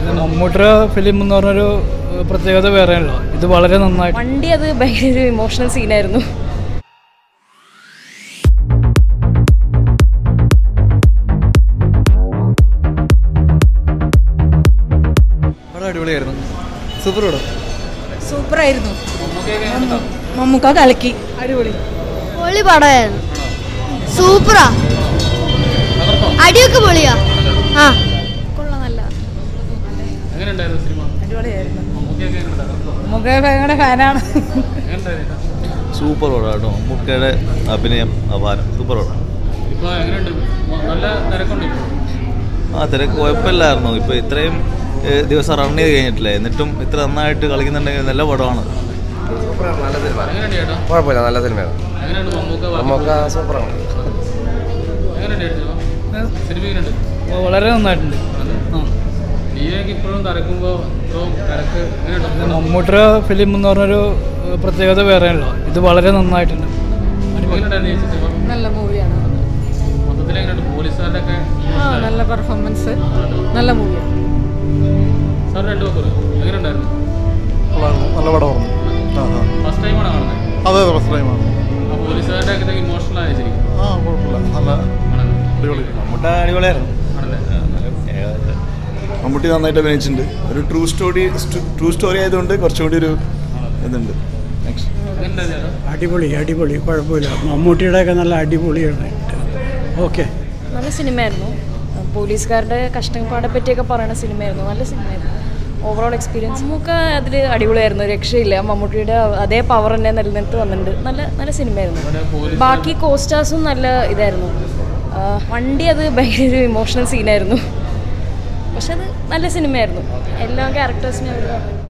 മമ്മൂട്ടിയുടെ ഫിലിം എന്ന് പറഞ്ഞൊരു പ്രത്യേകത വേറെയല്ലോ ഇത് വളരെ നന്നായിട്ട് വണ്ടി അത് ഭയങ്കര ഒരു ഇമോഷണൽ സീനായിരുന്നു പടം അടിപൊളിയായിരുന്നു സൂപ്പർ പടം സൂപ്പറായിരുന്നു മമ്മൂക്ക കലക്കി അടിപൊളി പൊളി പടമായിരുന്നു സൂപ്പറാ അടിയൊക്കെ പൊളിയാ ആ കൊള്ളാം നല്ല എങ്ങനെയുണ്ടായിരുന്നു സിനിമ അടിപൊളിയായിരുന്നു മമ്മൂക്കയൊക്കെ എങ്ങനെയുണ്ടായിരുന്നു? മമ്മൂക്ക ഭയങ്കര ഫാനാണ് എങ്ങനെയുണ്ടായിരുന്നു? സൂപ്പർ പടം കേട്ടോ മമ്മൂക്കയുടെ അഭിനയം അപാരം സൂപ്പർ പടം ഇപ്പൊ എങ്ങനെയുണ്ട് മ- നല്ല തിരക്കുണ്ട് ഇപ്പോൾ ആ തിരക്ക് കുഴപ്പമില്ലായിരുന്നു ഇപ്പോൾ ഇത്രയും ഏഹ്, ദിവസം റൺ ചെയ്ത് കഴിഞ്ഞിട്ടില്ല എന്നിട്ടും ഇത്ര നന്നായിട്ട് കളിക്കുന്നുണ്ടെങ്കിൽ നല്ല പടമാണ് എങ്ങനെയുണ്ട് ചേട്ടാ കുഴപ്പമില്ല നല്ല സിനിമയാണ് എങ്ങനെയുണ്ട് മമ്മൂക്ക വർക്ക്? നമുക്ക് സൂപ്പറാണ് എങ്ങനെയുണ്ട് ചേട്ടാ സിനിമ എങ്ങനെയുണ്ട് വളരെ നന്നായിട്ടുണ്ട് ആ ലിയോയൊക്കെ ഇപ്പോഴും തിരക്കുമ്പോൾ ഇത്രയും തിരക്ക് എങ്ങനെയുണ്ട് മമ്മൂട്ടിയുടെ ഫിലിം എന്ന് പറഞ്ഞൊരു പ്രത്യേകത വേറെയല്ലോ ഇത് വളരെ നന്നായിട്ടുണ്ട് എങ്ങനെയുണ്ടായിരുന്നു ചേച്ചി സിനിമ നല്ല മൂവിയാണ് മൊത്തത്തിൽ എങ്ങനെയുണ്ട് പോലീസുകാരുടെ ഒക്കെ ആ നല്ല പെർഫോമൻസ് നല്ല മൂവിയാണ് സാർ രണ്ടു പേർ എങ്ങനെയുണ്ടായിരുന്നു നല്ല പടമാണ് ആ ആ ഫസ്റ്റ് ടൈമാണ് കാണുന്നത് അതെ അതെ ഫസ്റ്റ് ടൈമാണ് ആ പോലീസുകാരുടെ ഒക്കെ ഇമോഷണൽ ആയ ശരിക്കും ആ കുഴപ്പമില്ല നല്ല ആണല്ലേ അടിപൊളി മമ്മൂട്ട അടിപൊളിയായിരുന്നു ആണല്ലേ മമ്മൂട്ടി നന്നായിട്ട് അഭിനയിച്ചിട്ടുണ്ട് ഒരു ട്രൂ സ്റ്റോറി ട്രൂ സ്റ്റോറി ആയതുകൊണ്ട് കുറച്ചുകൂടി ഒരു ഇതുണ്ട് താങ്ക്സ് എങ്ങനെയുണ്ടായിരുന്നു ചേട്ടാ അടിപൊളി അടിപൊളി കുഴപ്പമില്ല മമ്മൂട്ടിയുടെയൊക്കെ നല്ല അടിപൊളിയാണ് ഓക്കെ നല്ല സിനിമയായിരുന്നു പോലീസുകാരുടെ കഷ്ടപ്പാടെ പറ്റിയൊക്കെ പറയുന്ന സിനിമയായിരുന്നു നല്ല സിനിമയായിരുന്നു ഓവറോൾ എക്സ്പീരിയൻസ് നമുക്ക് അതിൽ അടിപൊളിയായിരുന്നു രക്ഷയില്ല മമ്മൂട്ടിയുടെ അതേ പവർ തന്നെ നിലനിർത്തി വന്നിട്ടുണ്ട് നല്ല നല്ല സിനിമയായിരുന്നു ബാക്കി കോസ്റ്റാസും നല്ല ഇതായിരുന്നു ആ, വണ്ടി അത് ഭയങ്കര ഒരു ഇമോഷണൽ സീനായിരുന്നു പക്ഷെ അത് നല്ല സിനിമയായിരുന്നു എല്ലാ ക്യാരക്ടേഴ്സിനും അവർ